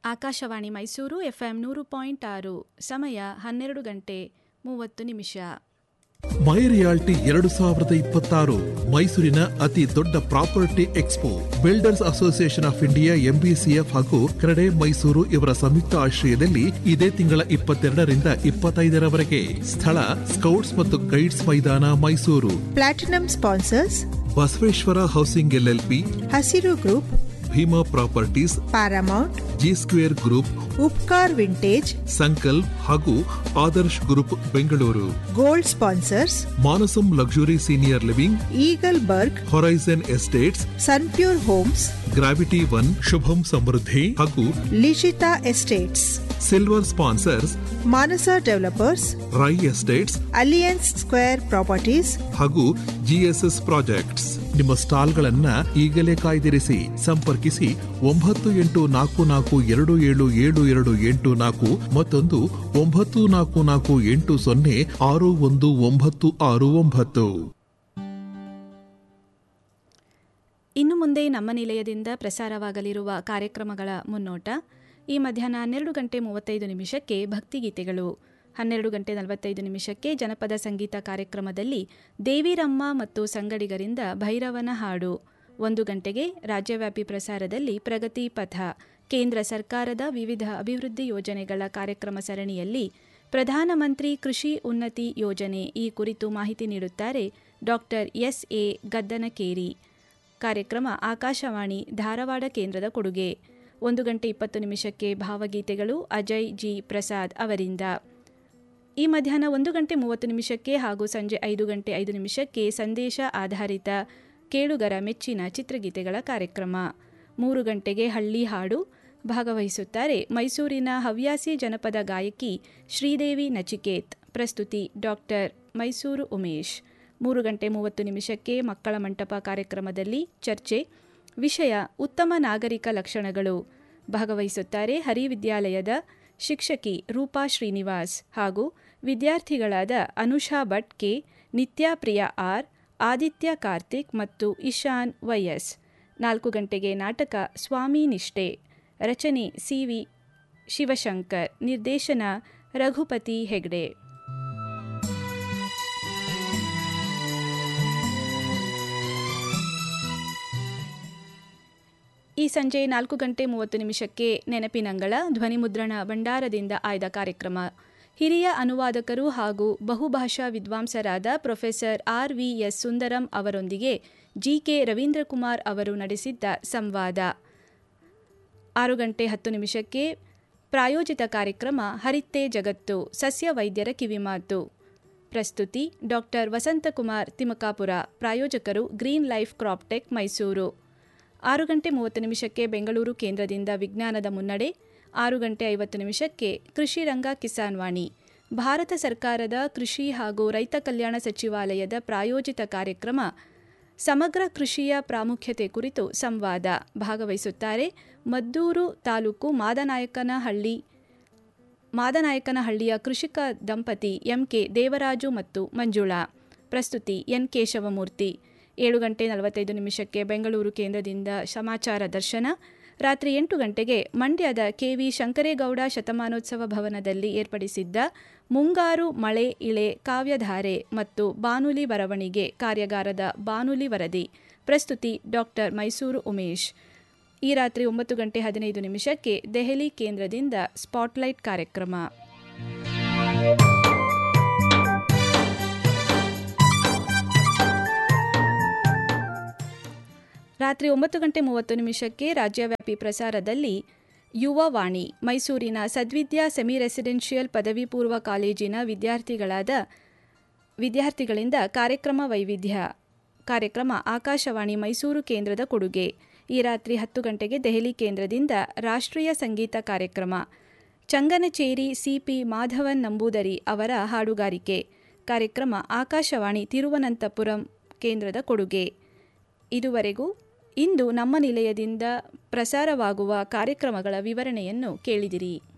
Akashvani Mysuru FM ನೂರು point ಆರು ಸಮಯ ಹನ್ನೆರಡು ಗಂಟೆ ಮೂವತ್ತು ನಿಮಿಷ ಮೈ ರಿಯಾಲ್ಟಿ ಎರಡು ಸಾವಿರದ ಇಪ್ಪತ್ತಾರು ಮೈಸೂರಿನ ಅತಿ ದೊಡ್ಡ property expo builders association of India MBCF ಹಾಗೂ ಕ್ರೆಡೆ ಮೈಸೂರು ಇವರ ಸಂಯುಕ್ತ ಆಶ್ರಯದಲ್ಲಿ ಇದೇ ತಿಂಗಳ ಇಪ್ಪತ್ತೆರಡರಿಂದ ಇಪ್ಪತ್ತೈದರವರೆಗೆ ಸ್ಥಳ ಸ್ಕೌಟ್ಸ್ ಮತ್ತು ಗೈಡ್ಸ್ ಮೈದಾನ Mysuru platinum sponsors Basaveshwara housing LLP Hasiru group Bhima properties Paramount G square group Upkar vintage Sankalp ಹಾಗೂ Adarsh group Bengaluru gold sponsors Manasam luxury senior living Eagleburg horizon estates Sunpure homes gravity one Shubham Samruddhi ಹಾಗೂ Lishita estates silver sponsors Manasa developers Rai estates alliance square properties ಹಾಗೂ GSS projects ನಿಮ್ಮ ಸ್ಟಾಲ್ಗಳನ್ನ ಈಗಲೇ ಕಾಯ್ದಿರಿಸಿ ಸಂಪರ್ಕಿಸಿ ಒಂಬತ್ತು ಎಂಟು ನಾಲ್ಕು ನಾಲ್ಕು ಎರಡು ಏಳು ಏಳು ಎರಡು ಎಂಟು ನಾಲ್ಕು ಮತ್ತೊಂದು ಒಂಬತ್ತು ನಾಲ್ಕು ನಾಲ್ಕು ಎಂಟು ಸೊನ್ನೆ ಆರು ಒಂದು ಒಂಬತ್ತು ಆರು ಒಂಬತ್ತು ಇನ್ನು ಮುಂದೆ ನಮ್ಮ ನಿಲಯದಿಂದ ಪ್ರಸಾರವಾಗಲಿರುವ ಕಾರ್ಯಕ್ರಮಗಳ ಮುನ್ನೋಟ ಈ ಮಧ್ಯಾಹ್ನ ಹನ್ನೆರಡು ಗಂಟೆ ಮೂವತ್ತೈದು ನಿಮಿಷಕ್ಕೆ ಭಕ್ತಿಗೀತೆಗಳು ಹನ್ನೆರಡು ಗಂಟೆ ನಲವತ್ತೈದು ನಿಮಿಷಕ್ಕೆ ಜನಪದ ಸಂಗೀತ ಕಾರ್ಯಕ್ರಮದಲ್ಲಿ ದೇವಿರಮ್ಮ ಮತ್ತು ಸಂಗಡಿಗರಿಂದ ಭೈರವನ ಹಾಡು ಒಂದು ಗಂಟೆಗೆ ರಾಜ್ಯವ್ಯಾಪಿ ಪ್ರಸಾರದಲ್ಲಿ ಪ್ರಗತಿ ಪಥ ಕೇಂದ್ರ ಸರ್ಕಾರದ ವಿವಿಧ ಅಭಿವೃದ್ಧಿ ಯೋಜನೆಗಳ ಕಾರ್ಯಕ್ರಮ ಸರಣಿಯಲ್ಲಿ ಪ್ರಧಾನಮಂತ್ರಿ ಕೃಷಿ ಉನ್ನತಿ ಯೋಜನೆ ಈ ಕುರಿತು ಮಾಹಿತಿ ನೀಡುತ್ತಾರೆ ಡಾಕ್ಟರ್ ಎಸ್ ಎ ಗದ್ದನಕೇರಿ ಕಾರ್ಯಕ್ರಮ ಆಕಾಶವಾಣಿ ಧಾರವಾಡ ಕೇಂದ್ರದ ಕೊಡುಗೆ ಒಂದು ಗಂಟೆ ಇಪ್ಪತ್ತು ನಿಮಿಷಕ್ಕೆ ಭಾವಗೀತೆಗಳು ಅಜಯ್ ಜಿ ಪ್ರಸಾದ್ ಅವರಿಂದ ಈ ಮಧ್ಯಾಹ್ನ ಒಂದು ಗಂಟೆ ಮೂವತ್ತು ನಿಮಿಷಕ್ಕೆ ಹಾಗೂ ಸಂಜೆ ಐದು ಗಂಟೆ ಐದು ನಿಮಿಷಕ್ಕೆ ಸಂದೇಶ ಆಧಾರಿತ ಕೇಳುಗರ ಮೆಚ್ಚಿನ ಚಿತ್ರಗೀತೆಗಳ ಕಾರ್ಯಕ್ರಮ ಮೂರು ಗಂಟೆಗೆ ಹಳ್ಳಿ ಹಾಡು ಭಾಗವಹಿಸುತ್ತಾರೆ ಮೈಸೂರಿನ ಹವ್ಯಾಸಿ ಜನಪದ ಗಾಯಕಿ ಶ್ರೀದೇವಿ ನಚಿಕೇತ್ ಪ್ರಸ್ತುತಿ ಡಾಕ್ಟರ್ ಮೈಸೂರು ಉಮೇಶ್ ಮೂರು ಗಂಟೆ ಮೂವತ್ತು ನಿಮಿಷಕ್ಕೆ ಮಕ್ಕಳ ಮಂಟಪ ಕಾರ್ಯಕ್ರಮದಲ್ಲಿ ಚರ್ಚೆ ವಿಷಯ ಉತ್ತಮ ನಾಗರಿಕ ಲಕ್ಷಣಗಳು ಭಾಗವಹಿಸುತ್ತಾರೆ ಹರಿವಿದ್ಯಾಲಯದ ಶಿಕ್ಷಕಿ ರೂಪಾ ಶ್ರೀನಿವಾಸ್ ಹಾಗೂ ವಿದ್ಯಾರ್ಥಿಗಳಾದ ಅನುಷಾ ಭಟ್ ಕೆ ನಿತ್ಯಾಪ್ರಿಯ ಆರ್ ಆದಿತ್ಯ ಕಾರ್ತಿಕ್ ಮತ್ತು ಇಶಾನ್ ವೈಎಸ್ ನಾಲ್ಕು ಗಂಟೆಗೆ ನಾಟಕ ಸ್ವಾಮಿ ನಿಷ್ಠೆ ರಚನೆ ಸಿ ವಿ ಶಿವಶಂಕರ್ ನಿರ್ದೇಶನ ರಘುಪತಿ ಹೆಗ್ಡೆ ಈ ಸಂಜೆ ನಾಲ್ಕು ಗಂಟೆ ಮೂವತ್ತು ನಿಮಿಷಕ್ಕೆ ನೆನಪಿನಂಗಳ ಧ್ವನಿಮುದ್ರಣ ಭಂಡಾರದಿಂದ ಆಯ್ದ ಕಾರ್ಯಕ್ರಮ ಹಿರಿಯ ಅನುವಾದಕರು ಹಾಗೂ ಬಹುಭಾಷಾ ವಿದ್ವಾಂಸರಾದ professor R V S Sundaram ಅವರೊಂದಿಗೆ ಜಿ ಕೆ ರವೀಂದ್ರಕುಮಾರ್ ಅವರು ನಡೆಸಿದ್ದ ಸಂವಾದ ಆರು ಗಂಟೆ ಹತ್ತು ನಿಮಿಷಕ್ಕೆ ಪ್ರಾಯೋಜಿತ ಕಾರ್ಯಕ್ರಮ ಹರಿತ್ತೆ ಜಗತ್ತು ಸಸ್ಯ ವೈದ್ಯರ ಕಿವಿಮಾತು ಪ್ರಸ್ತುತಿ ಡಾಕ್ಟರ್ ವಸಂತಕುಮಾರ್ ತಿಮಕಾಪುರ ಪ್ರಾಯೋಜಕರು ಗ್ರೀನ್ ಲೈಫ್ ಕ್ರಾಪ್ಟೆಕ್ ಮೈಸೂರು ಆರು ಗಂಟೆ ಮೂವತ್ತು ನಿಮಿಷಕ್ಕೆ ಬೆಂಗಳೂರು ಕೇಂದ್ರದಿಂದ ವಿಜ್ಞಾನದ ಮುನ್ನಡೆ ಆರು ಗಂಟೆ ಐವತ್ತು ನಿಮಿಷಕ್ಕೆ ಕೃಷಿ ರಂಗ ಕಿಸಾನ್ ವಾಣಿ ಭಾರತ ಸರ್ಕಾರದ ಕೃಷಿ ಹಾಗೂ ರೈತ ಕಲ್ಯಾಣ ಸಚಿವಾಲಯದ ಪ್ರಾಯೋಜಿತ ಕಾರ್ಯಕ್ರಮ ಸಮಗ್ರ ಕೃಷಿಯ ಪ್ರಾಮುಖ್ಯತೆ ಕುರಿತು ಸಂವಾದ ಭಾಗವಹಿಸುತ್ತಾರೆ ಮದ್ದೂರು ತಾಲೂಕು ಮಾದನಾಯಕನಹಳ್ಳಿ ಮಾದನಾಯಕನಹಳ್ಳಿಯ ಕೃಷಿಕ ದಂಪತಿ ಎಂಕೆ ದೇವರಾಜು ಮತ್ತು ಮಂಜುಳಾ ಪ್ರಸ್ತುತಿ ಎನ್ ಕೇಶವಮೂರ್ತಿ ಏಳು ಗಂಟೆ ನಲವತ್ತೈದು ನಿಮಿಷಕ್ಕೆ ಬೆಂಗಳೂರು ಕೇಂದ್ರದಿಂದ ಸಮಾಚಾರ ದರ್ಶನ ರಾತ್ರಿ ಎಂಟು ಗಂಟೆಗೆ ಮಂಡ್ಯದ ಕೆವಿ ಶಂಕರೇಗೌಡ ಶತಮಾನೋತ್ಸವ ಭವನದಲ್ಲಿ ಏರ್ಪಡಿಸಿದ್ದ ಮುಂಗಾರು ಮಳೆ ಇಳೆ ಕಾವ್ಯಧಾರೆ ಮತ್ತು ಬಾನುಲಿ ಬರವಣಿಗೆ ಕಾರ್ಯಾಗಾರದ ಬಾನುಲಿ ವರದಿ ಪ್ರಸ್ತುತಿ ಡಾಕ್ಟರ್ ಮೈಸೂರು ಉಮೇಶ್ ಈ ರಾತ್ರಿ ಒಂಬತ್ತು ಗಂಟೆ ಹದಿನೈದು ನಿಮಿಷಕ್ಕೆ ದೆಹಲಿ ಕೇಂದ್ರದಿಂದ ಸ್ಪಾಟ್ಲೈಟ್ ಕಾರ್ಯಕ್ರಮ ರಾತ್ರಿ ಒಂಬತ್ತು ಗಂಟೆ ಮೂವತ್ತು ನಿಮಿಷಕ್ಕೆ ರಾಜ್ಯವ್ಯಾಪಿ ಪ್ರಸಾರದಲ್ಲಿ ಯುವ ವಾಣಿ ಮೈಸೂರಿನ ಸದ್ವಿದ್ಯಾ ಸೆಮಿ ರೆಸಿಡೆನ್ಷಿಯಲ್ ಪದವಿ ಪೂರ್ವ ಕಾಲೇಜಿನ ವಿದ್ಯಾರ್ಥಿಗಳಾದ ವಿದ್ಯಾರ್ಥಿಗಳಿಂದ ಕಾರ್ಯಕ್ರಮ ವೈವಿಧ್ಯ ಕಾರ್ಯಕ್ರಮ ಆಕಾಶವಾಣಿ ಮೈಸೂರು ಕೇಂದ್ರದ ಕೊಡುಗೆ ಈ ರಾತ್ರಿ ಹತ್ತು ಗಂಟೆಗೆ ದೆಹಲಿ ಕೇಂದ್ರದಿಂದ ರಾಷ್ಟ್ರೀಯ ಸಂಗೀತ ಕಾರ್ಯಕ್ರಮ ಚಂಗನಚೇರಿ ಸಿಪಿ ಮಾಧವನ್ ನಂಬೂದರಿ ಅವರ ಹಾಡುಗಾರಿಕೆ ಕಾರ್ಯಕ್ರಮ ಆಕಾಶವಾಣಿ ತಿರುವನಂತಪುರಂ ಕೇಂದ್ರದ ಕೊಡುಗೆ ಇದುವರೆಗೂ ಇಂದು ನಮ್ಮ ನಿಲಯದಿಂದ ಪ್ರಸಾರವಾಗುವ ಕಾರ್ಯಕ್ರಮಗಳ ವಿವರಣೆಯನ್ನು ಕೇಳಿದಿರಿ